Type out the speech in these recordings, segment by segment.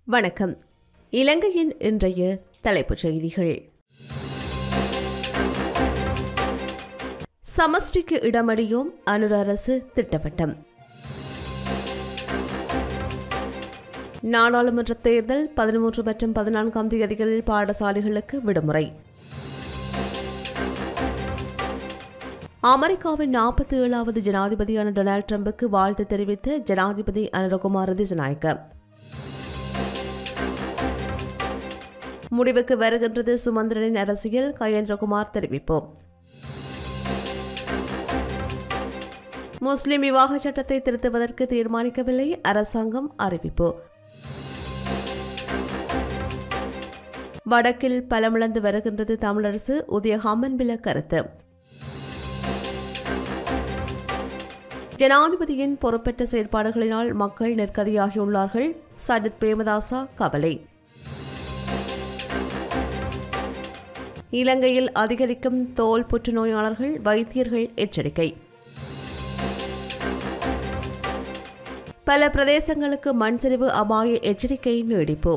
வணக்கம் இலங்கையின் இன்றைய தலைப்புச் செய்திகள் சமஷ்டிக்கு இடமடியோம் அனுர அரசு திட்டவட்டம் நாடாளுமன்ற தேர்தல் பதிமூன்று மற்றும் பதினான்காம் தேதிகளில் பாடசாலைகளுக்கு விடுமுறை அமெரிக்காவின் நாற்பத்தி ஏழாவது ஜனாதிபதியான டொனால்டு ட்ரம்புக்கு வாழ்த்து தெரிவித்த ஜனாதிபதி அனுரகுமார் திசநாயக்க முடிவுக்கு வருகின்றது சுமந்திரனின் அரசியல் கயேந்திரகுமார் தெரிவிப்போம் முஸ்லிம் விவாக சட்டத்தை திருத்துவதற்கு தீர்மானிக்கவில்லை அரசாங்கம் அறிவிப்பு வடக்கில் பலமிழந்து வருகின்றது தமிழரசு உதயகாமன் பில கருத்து ஜனாதிபதியின் பொறுப்பற்ற செயற்பாடுகளினால் மக்கள் நெற்கதியாகியுள்ளார்கள் சஜித் பிரேமதாசா கவலை இலங்கையில் அதிகரிக்கும் தோல் புற்றுநோயாளர்கள் வைத்தியர்கள் எச்சரிக்கை பல பிரதேசங்களுக்கு மண் சரிவு அபாய எச்சரிக்கை நீடிப்பு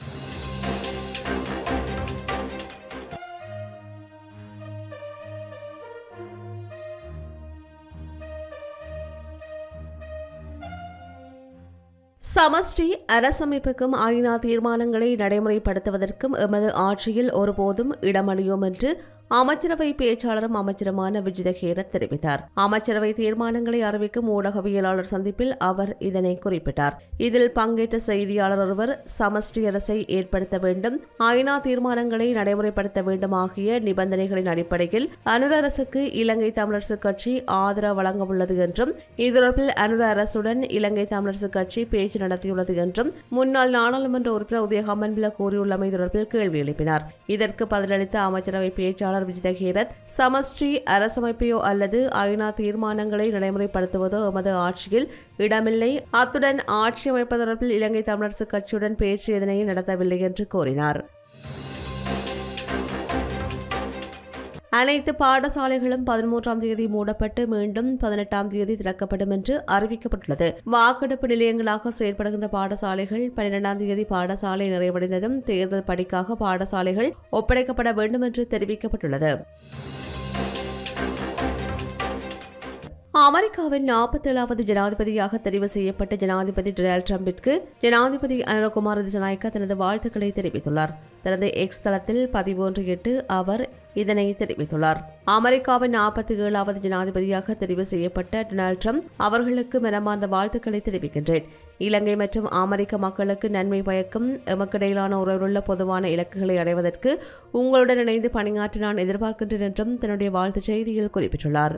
சமஷ்டி அரசமைப்புக்கும் ஐநா தீர்மானங்களை நடைமுறைப்படுத்துவதற்கும் எமது ஆட்சியில் ஒருபோதும் இடமளியோம் என்று அமைச்சரவை பேச்சாளரும் அமைச்சருமான விஜிதகேர தெரிவித்தார் அமைச்சரவை தீர்மானங்களை அறிவிக்கும் ஊடகவியலாளர் சந்திப்பில் அவர் இதனை குறிப்பிட்டார் இதில் பங்கேற்ற செய்தியாளர் ஒருவர் சமஷ்டி அரசை ஏற்படுத்த வேண்டும் ஐநா தீர்மானங்களை நடைமுறைப்படுத்த வேண்டும் ஆகிய நிபந்தனைகளின் அடிப்படையில் அனுர அரசுக்கு இலங்கை தமிழரசு கட்சி ஆதரவு வழங்க உள்ளது என்றும் இது தொடர்பில் அனுர அரசுடன் இலங்கை தமிழரசு கட்சி பேச்சு நடத்தியுள்ளது என்றும் முன்னாள் நாடாளுமன்ற உறுப்பினர் உதயகாமன் பில கூறியுள்ளமை தொடர்பில் கேள்வி எழுப்பினார் இதற்கு பதிலளித்த அமைச்சரவை பேச்சாளர் விஜித ஹீரத் சமஷ்டி அரசமைப்பையோ அல்லது ஐநா தீர்மானங்களை நடைமுறைப்படுத்துவதோ எமது ஆட்சியில் இடமில்லை அத்துடன் ஆட்சி அமைப்பது தொடர்பில் இலங்கை தமிழரசு கட்சியுடன் பேச்சு எதனையும் நடத்தவில்லை என்று கூறினார் அனைத்து பாடசாலைகளும் பதிமூன்றாம் தேதி மூடப்பட்டு மீண்டும் பதினெட்டாம் தேதி திறக்கப்படும் என்று அறிவிக்கப்பட்டுள்ளது வாக்கெடுப்பு நிலையங்களாக செயல்படுகின்ற பாடசாலைகள் பன்னிரெண்டாம் தேதி பாடசாலை நிறைவடைந்ததும் தேர்தல் பணிக்காக பாடசாலைகள் ஒப்படைக்கப்பட வேண்டும் என்று தெரிவிக்கப்பட்டுள்ளது அமெரிக்காவின் நாற்பத்தேழாவது ஜனாதிபதியாக தெரிவு செய்யப்பட்ட ஜனாதிபதி டொனால்டு டிரம்பிற்கு ஜனாதிபதி அனுரகுமார் திசநாயக்க தனது வாழ்த்துக்களை தெரிவித்துள்ளார் தனது எக்ஸ் தளத்தில் பதிவு ஒன்று இட்டு அவர் இதனை தெரிவித்துள்ளார் அமெரிக்காவின் நாற்பத்தி ஏழாவது ஜனாதிபதியாக தெரிவு செய்யப்பட்ட டொனால்டு ட்ரம்ப் அவர்களுக்கு மனமார்ந்த வாழ்த்துக்களை தெரிவிக்கின்றேன் இலங்கை மற்றும் அமெரிக்க மக்களுக்கு நன்மை பயக்கும் எமக்கிடையிலான உறவுள்ள பொதுவான இலக்குகளை அடைவதற்கு உங்களுடன் இணைந்து பணியாற்ற நான் எதிர்பார்க்கின்றேன் என்றும் தன்னுடைய வாழ்த்துச் செய்தியில் குறிப்பிட்டுள்ளார்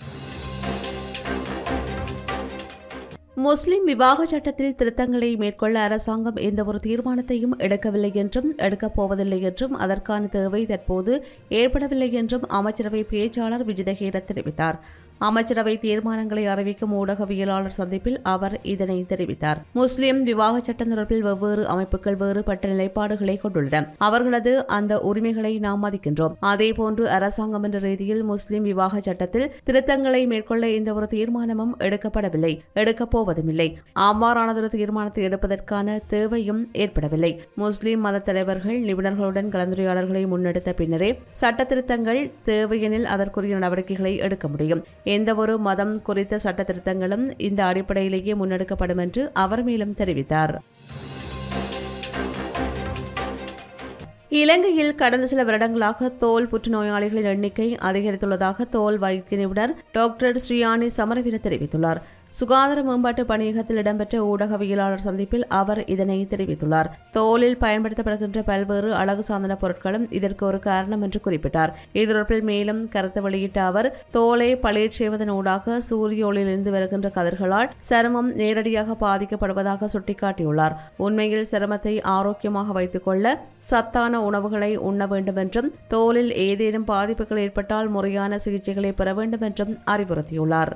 முஸ்லிம் விவாக சட்டத்தில் திருத்தங்களை மேற்கொள்ள அரசாங்கம் எந்தவொரு தீர்மானத்தையும் எடுக்கவில்லை என்றும் எடுக்கப் போவதில்லை என்றும் அதற்கான தேவை தற்போது ஏற்படவில்லை என்றும் அமைச்சரவை பேச்சாளர் விஜிதஹேர தெரிவித்தார் அமைச்சரவை தீர்மானங்களை அறிவிக்கும் ஊடகவியலாளர் சந்திப்பில் அவர் இதனை தெரிவித்தார் முஸ்லிம் விவாக சட்டம் தொடர்பில் வெவ்வேறு அமைப்புகள் வேறுபட்ட நிலைப்பாடுகளை கொண்டுள்ளன அவர்களது அந்த உரிமைகளை நாம் மதிக்கின்றோம் அதேபோன்று அரசாங்கம் என்ற ரீதியில் முஸ்லிம் விவாக சட்டத்தில் திருத்தங்களை மேற்கொள்ள எந்த ஒரு தீர்மானமும் எடுக்கப்படவில்லை எடுக்கப் போவதுமில்லை அவ்வாறானதொரு தீர்மானத்தை எடுப்பதற்கான தேவையும் ஏற்படவில்லை முஸ்லிம் மத தலைவர்கள் நிபுணர்களுடன் கலந்துரையாடல்களை முன்னெடுத்த பின்னரே சட்ட திருத்தங்கள் தேவையெனில் அதற்குரிய நடவடிக்கைகளை எடுக்க முடியும் எந்தவொரு மதம் குறித்த சட்ட திருத்தங்களும் இந்த அடிப்படையிலேயே முன்னெடுக்கப்படும் என்று அவர் மேலும் தெரிவித்தார் இலங்கையில் கடந்த சில வருடங்களாக தோல் புற்றுநோயாளிகளின் எண்ணிக்கை அதிகரித்துள்ளதாக தோல் வைத்திய நிபுணர் டாக்டர் ஸ்ரீயானி சமரவீர தெரிவித்துள்ளார் சுகாதார மேம்பாட்டு பணியகத்தில் இடம்பெற்ற ஊடகவியலாளர் சந்திப்பில் அவர் இதனை தெரிவித்துள்ளார் தோலில் பயன்படுத்தப்படுகின்ற பல்வேறு அழகு சாதன பொருட்களும் இதற்கு ஒரு காரணம் என்று குறிப்பிட்டார் இது தொடர்பில் மேலும் கருத்து வெளியிட்ட அவர் தோலை பழையச் செய்வதன் ஊடாக சூரிய ஒளியிலிருந்து வருகின்ற கதிர்களால் சருமம் நேரடியாக பாதிக்கப்படுவதாக சுட்டிக்காட்டியுள்ளார் உண்மையில் சருமத்தை ஆரோக்கியமாக வைத்துக் கொள்ள சத்தான உணவுகளை உண்ண வேண்டும் என்றும் தோலில் ஏதேனும் பாதிப்புகள் ஏற்பட்டால் முறையான சிகிச்சைகளை பெற வேண்டும் என்றும் அறிவுறுத்தியுள்ளார்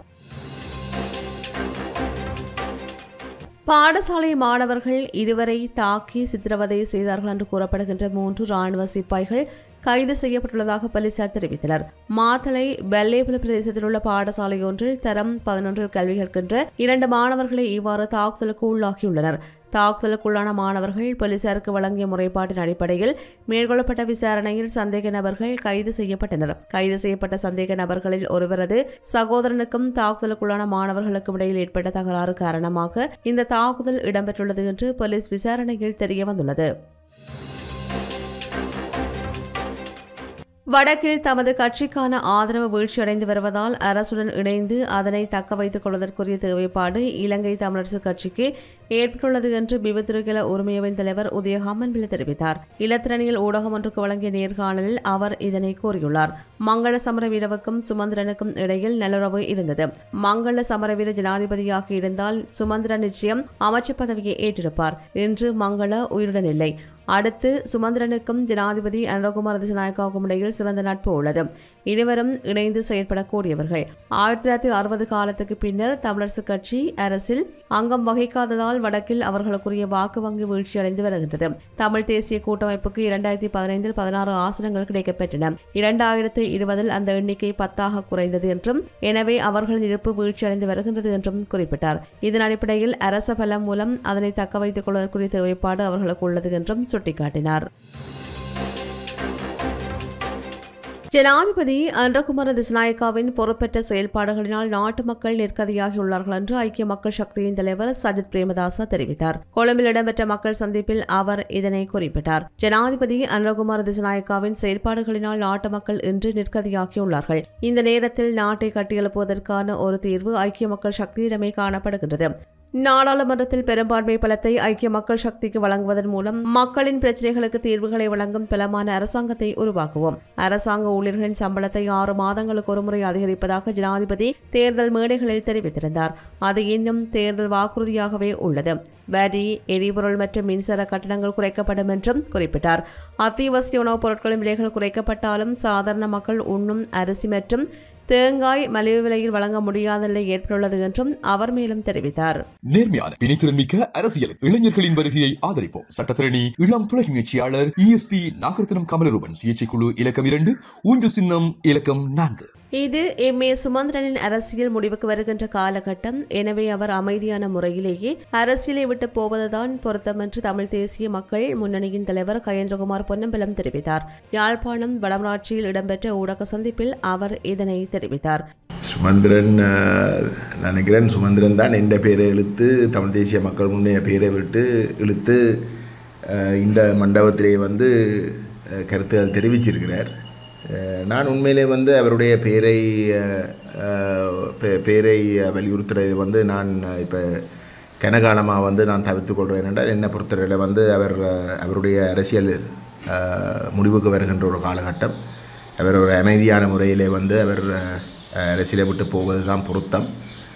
பாடசாலை மாணவர்கள் இருவரை தாக்கி சித்திரவதை செய்தார்கள் என்று கூறப்படுகின்ற மூன்று ராணுவ சிப்பாய்கள் கைது செய்யப்பட்டுள்ளதாக போலீசார் தெரிவித்தனர் மாத்தளை வெள்ளையபுல பிரதேசத்தில் உள்ள பாடசாலை ஒன்றில் தரம் பதினொன்றில் கல்வி கற்கின்ற இரண்டு மாணவர்களை இவ்வாறு தாக்குதலுக்கு உள்ளாகியுள்ளனர் தாக்குதலுக்குள்ளான மாணவர்கள் போலீசாருக்கு வழங்கிய முறைப்பாட்டின் அடிப்படையில் மேற்கொள்ளப்பட்ட விசாரணையில் சந்தேக நபர்கள் கைது செய்யப்பட்டனர் கைது செய்யப்பட்ட சந்தேக நபர்களில் ஒருவரது சகோதரனுக்கும் தாக்குதலுக்குள்ளான மாணவர்களுக்கும் இடையில் ஏற்பட்ட தகராறு காரணமாக இந்த தாக்குதல் இடம்பெற்றுள்ளது என்று போலீஸ் விசாரணையில் தெரியவந்துள்ளது வடக்கில் தமது கட்சிக்கான ஆதரவு வீழ்ச்சியடைந்து வருவதால் அரசுடன் இணைந்து அதனை தக்க வைத்துக் கொள்வதற்குரிய தேவைப்பாடு இலங்கை தமிழரசு கட்சிக்கு ஏற்பட்டுள்ளது என்று பிபத்துருகில உரிமையவின் தலைவர் உதயகாமன் பிள்ளை தெரிவித்தார் இலத்திரனியல் ஊடகம் ஒன்றுக்கு வழங்கிய நேர்காணலில் அவர் இதனை கூறியுள்ளார் மங்கள சமரவீரவுக்கும் சுமந்திரனுக்கும் இடையில் நல்லுறவு இருந்தது மங்கள சமரவீர ஜனாதிபதியாக இருந்தால் சுமந்திரன் நிச்சயம் அமைச்சர் பதவியை ஏற்றிருப்பார் இன்று மங்கள உயிருடன் இல்லை அடுத்து சுமந்திரனுக்கும் ஜனாதிபதி அனுரகுமார் திசநாயக்காவுக்கும் இடையில் சிறந்த நட்பு உள்ளது இருவரும் இணைந்து செயற்படக்கூடியவர்கள் ஆயிரத்தி தொள்ளாயிரத்தி அறுபது காலத்துக்கு பின்னர் தமிழரசு கட்சி அரசில் அங்கம் வகிக்காததால் வடக்கில் அவர்களுக்குரிய வாக்கு வங்கி வீழ்ச்சியடைந்து வருகின்றது தமிழ் தேசிய கூட்டமைப்புக்கு இரண்டாயிரத்தி பதினைந்தில் பதினாறு ஆசனங்கள் கிடைக்கப்பெற்றன இரண்டாயிரத்து இருபதில் அந்த எண்ணிக்கை பத்தாக குறைந்தது என்றும் எனவே அவர்களின் இருப்பு வீழ்ச்சியடைந்து வருகின்றது என்றும் குறிப்பிட்டார் இதன் அடிப்படையில் அரச பலம் மூலம் அதனை தக்க வைத்துக் கொள்வதற்குரிய தேவைப்பாடு அவர்களுக்கு உள்ளது என்றும் சுட்டிக்காட்டினார் ஜனாதிபதி அன்றகுமார திசநாயக்காவின் பொறுப்பற்ற செயல்பாடுகளினால் நாட்டு மக்கள் நிற்கதியாகியுள்ளார்கள் என்று ஐக்கிய மக்கள் சக்தியின் தலைவர் சஜித் பிரேமதாசா தெரிவித்தார் கொழும்பில் இடம்பெற்ற மக்கள் சந்திப்பில் அவர் இதனை குறிப்பிட்டார் ஜனாதிபதி அன்றகுமார திசநாயக்காவின் செயல்பாடுகளினால் நாட்டு மக்கள் இன்று நிற்கதியாகியுள்ளார்கள் இந்த நேரத்தில் நாட்டை கட்டியெழுப்புவதற்கான ஒரு தீர்வு ஐக்கிய மக்கள் சக்தியிடமே காணப்படுகின்றது நாடாளுமன்றத்தில் பெரும்பான்மை பலத்தை ஐக்கிய மக்கள் சக்திக்கு வழங்குவதன் மூலம் மக்களின் பிரச்சினைகளுக்கு தீர்வுகளை வழங்கும் பலமான அரசாங்கத்தை உருவாக்குவோம் அரசாங்க ஊழியர்களின் சம்பளத்தை ஆறு மாதங்களுக்கு ஒருமுறை அதிகரிப்பதாக ஜனாதிபதி தேர்தல் மேடைகளில் தெரிவித்திருந்தார் அது இன்னும் தேர்தல் வாக்குறுதியாகவே உள்ளது வரி எரிபொருள் மற்றும் மின்சார கட்டணங்கள் குறைக்கப்படும் என்றும் குறிப்பிட்டார் அத்தியாவசிய உணவுப் பொருட்களின் விலைகள் குறைக்கப்பட்டாலும் சாதாரண மக்கள் உண்ணும் அரிசி மற்றும் தேங்காய் மலிவு விலையில் வழங்க முடியாத நிலை ஏற்பட்டுள்ளது என்றும் அவர் மேலும் தெரிவித்தார் நேர்மையான பிணைத்திறன் மிக்க அரசியல் இளைஞர்களின் வருகையை ஆதரிப்போம் சட்டத்திரணி இளம் துறை முயற்சியாளர் இஎஸ்பி நாகரத்னம் கமலரூபன் சுயேட்சை குழு இலக்கம் இரண்டு ஊஞ்சல் சின்னம் இலக்கம் நான்கு இது எம் ஏ சுமந்திரனின் அரசியல் முடிவுக்கு வருகின்ற காலகட்டம் எனவே அவர் அமைதியான முறையிலேயே அரசியலை விட்டு போவதுதான் பொருத்தம் என்று தமிழ் தேசிய மக்கள் முன்னணியின் தலைவர் கயேந்திரகுமார் பொன்னம்பலம் தெரிவித்தார் யாழ்ப்பாணம் வடமராட்சியில் இடம்பெற்ற ஊடக சந்திப்பில் அவர் இதனை தெரிவித்தார் சுமந்திரன் அஹ், நினைக்கிறேன் சுமந்திரன் தான் எந்த பேரை இழுத்து தமிழ் தேசிய மக்கள் முன்னைய பேரை விட்டு இழுத்து அஹ், இந்த மண்டபத்திலே வந்து அஹ், கருத்துகள் தெரிவிச்சிருக்கிறார் அஹ், நான் உண்மையிலே வந்து அவருடைய பேரை அஹ், அஹ், பே- பேரை வலியுறுத்துறது வந்து நான் இப்போ கனகாலமாக வந்து நான் தவிர்த்துக் கொள்கிறேன் என்றால் என்னை பொறுத்தவரையில் வந்து அவர் அஹ், அவருடைய அரசியல் அஹ், முடிவுக்கு வருகின்ற ஒரு காலகட்டம் அவர் ஒரு அமைதியான முறையிலே வந்து அவர் அஹ், அரசியலை விட்டு போவது தான் பொருத்தம்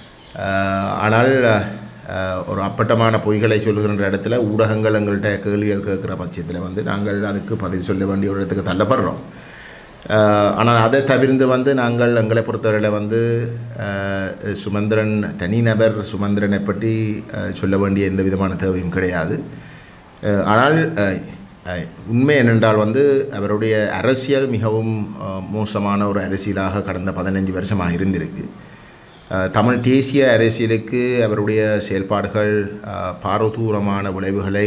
அஹ், ஆனால் அஹ், ஒரு அப்பட்டமான பொய்களை சொல்லுகின்ற இடத்துல ஊடகங்கள் எங்கள்கிட்ட கேள்விகள் கேட்குற பட்சத்தில் வந்து நாங்கள் அதுக்கு பதில் சொல்ல வேண்டிய ஒரு இடத்துக்கு தள்ளப்படுறோம் அஹ், ஆனால் அதை தவிர்த்து வந்து நாங்கள் எங்களை பொறுத்தவரையில் வந்து அஹ், சுமந்திரன் தனிநபர் சுமந்திரனை பற்றி அஹ், சொல்ல வேண்டிய எந்த விதமான தேவையும் கிடையாது அஹ், ஆனால் அஹ், அஹ், உண்மை என்னென்றால் வந்து அவருடைய அரசியல் மிகவும் அஹ், மோசமான ஒரு அரசியலாக கடந்த பதினஞ்சு வருஷமாக இருந்திருக்கு அஹ், தமிழ் தேசிய அரசியலுக்கு அவருடைய செயல்பாடுகள் அஹ், பாரதூரமான விளைவுகளை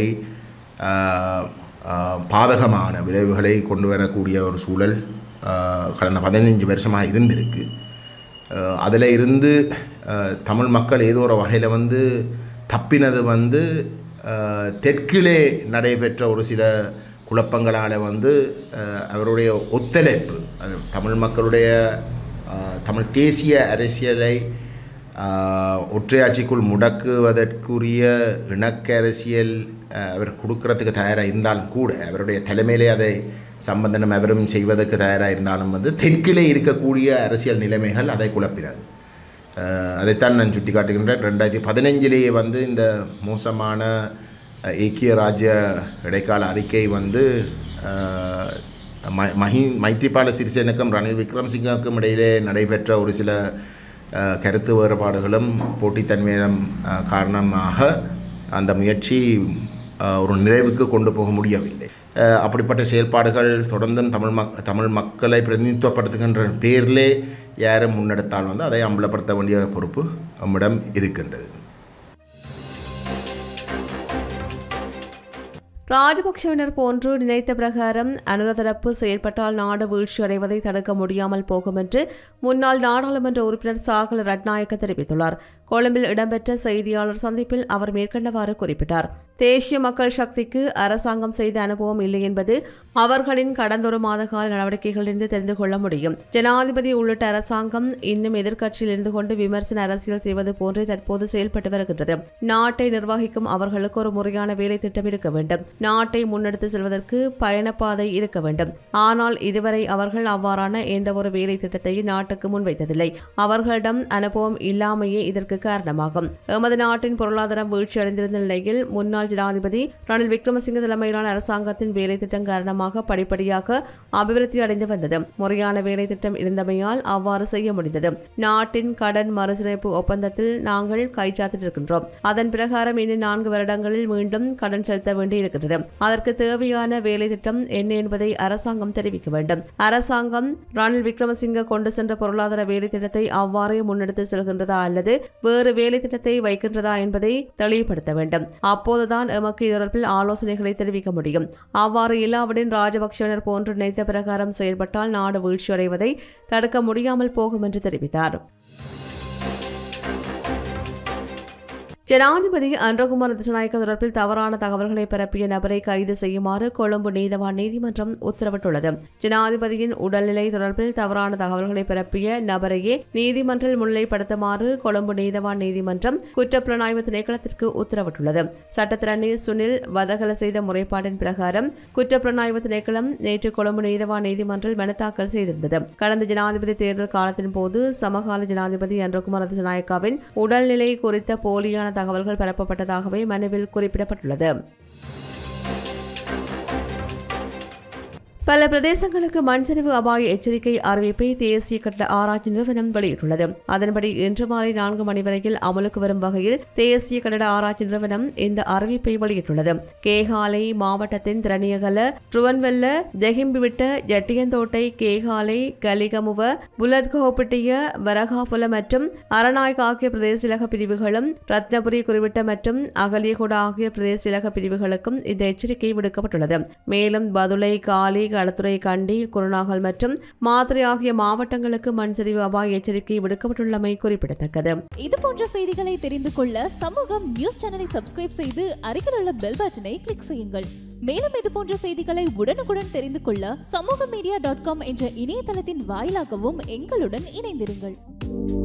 அஹ், அஹ், பாதகமான விளைவுகளை கொண்டு வரக்கூடிய ஒரு சூழல் அஹ், கடந்த பதினஞ்சு வருஷமாக இருந்திருக்கு அஹ், அதில் இருந்து அஹ், தமிழ் மக்கள் ஏதோ ஒரு வகையில் வந்து தப்பினது வந்து அஹ், தெற்கிலே நடைபெற்ற ஒரு சில குழப்பங்களால் வந்து அஹ், அவருடைய ஒத்துழைப்பு அது தமிழ் மக்களுடைய அஹ், தமிழ் தேசிய அரசியலை அஹ், ஒற்றையாட்சிக்குள் முடக்குவதற்குரிய இணக்க அரசியல் அஹ், அவர் கொடுக்கறதுக்கு தயாராக இருந்தாலும் கூட அவருடைய தலைமையிலே அதை சம்பந்தனம் அவரும் செய்வதற்கு தயாராக இருந்தாலும் வந்து தெற்கிலே இருக்கக்கூடிய அரசியல் நிலைமைகள் அதை குழப்பினார் அஹ், அதைத்தான் நான் சுட்டி காட்டுகின்றேன் ரெண்டாயிரத்தி பதினஞ்சிலேயே வந்து இந்த மோசமான அஹ், ஐக்கிய ராஜ்ய இடைக்கால அறிக்கை வந்து அஹ், ம- மஹி மைத்ரிபால சிறிசேனுக்கும் ரணில் விக்ரம்சிங்காவுக்கும் இடையிலே நடைபெற்ற ஒரு சில அஹ், கருத்து வேறுபாடுகளும் போட்டித்தன்மையிலும் அஹ், காரணமாக அந்த முயற்சி அஹ், ஒரு நிறைவுக்கு கொண்டு போக முடியவில்லை அஹ், அப்படிப்பட்ட செயல்பாடுகள் தொடர்ந்தும் தமிழ் மக் தமிழ் மக்களை பிரதிநிதித்துவப்படுத்துகின்ற பேரிலே யாரும் முன்னெடுத்தால் வந்து அதை அம்பலப்படுத்த வேண்டிய பொறுப்பு நம்மிடம் இருக்கின்றது ராஜபக்சவினர் போன்று நினைத்த பிரகாரம் அனுர தரப்பு செயற்பட்டால் நாடு வீழ்ச்சி அடைவதை தடுக்க முடியாமல் போகும் என்று முன்னாள் நாடாளுமன்ற உறுப்பினர் சாகல ரட்நாயக்க தெரிவித்துள்ளார் கொழும்பில் இடம்பெற்ற செய்தியாளர் சந்திப்பில் அவர் மேற்கண்டவாறு குறிப்பிட்டார் தேசிய மக்கள் சக்திக்கு அரசாங்கம் செய்த அனுபவம் இல்லை என்பது அவர்களின் கடந்தொரு மாத கால நடவடிக்கைகளிலிருந்து தெரிந்து கொள்ள முடியும் ஜனாதிபதி உள்ளிட்ட அரசாங்கம் இன்னும் எதிர்க்கட்சியில் இருந்து கொண்டு விமர்சன அரசியல் செய்வது போன்றே தற்போது செயல்பட்டு வருகின்றது நாட்டை நிர்வகிக்கும் அவர்களுக்கு ஒரு முறையான வேலை திட்டம் இருக்க வேண்டும் நாட்டை முன்னெடுத்து செல்வதற்கு பயணப்பாதை இருக்க வேண்டும் ஆனால் இதுவரை அவர்கள் அவ்வாறான எந்த ஒரு வேலை திட்டத்தையும் நாட்டுக்கு முன்வைத்ததில்லை அவர்களிடம் அனுபவம் இல்லாமையே இதற்கு காரணமாகும் எமது நாட்டின் பொருளாதாரம் வீழ்ச்சியடைந்திருந்த நிலையில் முன்னாள் ஜனாதிபதி ரணில் விக்ரமசிங்க தலைமையிலான அரசாங்கத்தின் வேலை திட்டம் காரணமாக படிப்படியாக அபிவிருத்தி அடைந்து வந்தது முறையான வேலை திட்டம் இருந்தமையால் அவ்வாறு செய்ய முடிந்தது நாட்டின் கடன் மறுசீரமைப்பு ஒப்பந்தத்தில் நாங்கள் கைச்சாத்திட்டிருக்கின்றோம் அதன் பிரகாரம் இன்னும் நான்கு வருடங்களில் மீண்டும் கடன் செலுத்த வேண்டி இருக்கிறது அதற்கு தேவையான வேலை திட்டம் என்ன என்பதை அரசாங்கம் தெரிவிக்க வேண்டும் அரசாங்கம் ரணில் விக்ரமசிங்க கொண்டு சென்ற பொருளாதார வேலை திட்டத்தை அவ்வாறே முன்னெடுத்து செல்கின்றதா அல்லது வேறு வேலை திட்டத்தை வைக்கின்றதா என்பதை தெளிவுபடுத்த வேண்டும் அப்போதுதான் எமக்கு இது தொடர்பில் ஆலோசனைகளை தெரிவிக்க முடியும் அவ்வாறு இல்லாவிடின் ராஜபக்சவினர் போன்று நினைத்த பிரகாரம் செயல்பட்டால் நாடு வீழ்ச்சியடைவதை தடுக்க முடியாமல் போகும் என்று தெரிவித்தார் ஜனாதிபதி அன்றகுமார் திசநாயக்க தொடர்பில் தவறான தகவல்களை பரப்பிய நபரை கைது செய்யுமாறு கொழும்பு நீதவான் நீதிமன்றம் உத்தரவிட்டுள்ளது ஜனாதிபதியின் உடல்நிலை தொடர்பில் தவறான தகவல்களை பரப்பிய நபரையே நீதிமன்றில் முன்னிலைப்படுத்துமாறு கொழும்பு நீதவான் நீதிமன்றம் குற்றப்புலனாய்வு திணைக்களத்திற்கு உத்தரவிட்டுள்ளது சட்டத்திரணி சுனில் வதகல செய்த முறைப்பாட்டின் பிரகாரம் குற்றப்புலனாய்வு திணைக்களம் நேற்று கொழும்பு நீதவான் நீதிமன்றில் மனு தாக்கல் செய்திருந்தது கடந்த ஜனாதிபதி தேர்தல் காலத்தின் போது சமகால ஜனாதிபதி அன்றகுமார் திசநாயக்காவின் உடல்நிலை குறித்த போலியான தகவல்கள் பரப்பப்பட்டதாகவே மனுவில் குறிப்பிடப்பட்டுள்ளது பல பிரதேசங்களுக்கு மண்சரிவு அபாய எச்சரிக்கை அறிவிப்பை தேசிய கட்டட ஆராய்ச்சி நிறுவனம் வெளியிட்டுள்ளது அதன்படி இன்று மாலை நான்கு மணி வரையில் அமலுக்கு வரும் வகையில் தேசிய கட்டட ஆராய்ச்சி நிறுவனம் இந்த அறிவிப்பை வெளியிட்டுள்ளது கேகாலை மாவட்டத்தின் திரணியகல ட்ருவன்வெல்ல ஜெகிம்பிவிட்ட ஜட்டியந்தோட்டை கேகாலை கலிகமுவ புலத்கோப்பிட்டிய வரகாபுல மற்றும் அரநாயக் ஆகிய பிரதேசலக பிரிவுகளும் ரத்னபுரி குறிப்பிட்ட மற்றும் அகலியகுடா ஆகிய பிரதேசலக பிரிவுகளுக்கும் இந்த எச்சரிக்கை விடுக்கப்பட்டுள்ளது மேலும் பதுளை காலி களத்துறை கண்டி குருநாகல் மற்றும் மாத்திரை ஆகிய மாவட்டங்களுக்கு மண்சரிவு அபாய எச்சரிக்கை விடுக்கப்பட்டுள்ளமை குறிப்பிடத்தக்கது இது போன்ற செய்திகளை தெரிந்து கொள்ள சமூகம் நியூஸ் சேனலை சப்ஸ்கிரைப் செய்து அருகில் உள்ள பெல் பட்டனை கிளிக் செய்யுங்கள் மேலும் இது போன்ற செய்திகளை உடனுக்குடன் தெரிந்து கொள்ள சமூக மீடியா டாட் காம் என்ற இணையதளத்தின் வாயிலாகவும் எங்களுடன் இணைந்திருங்கள்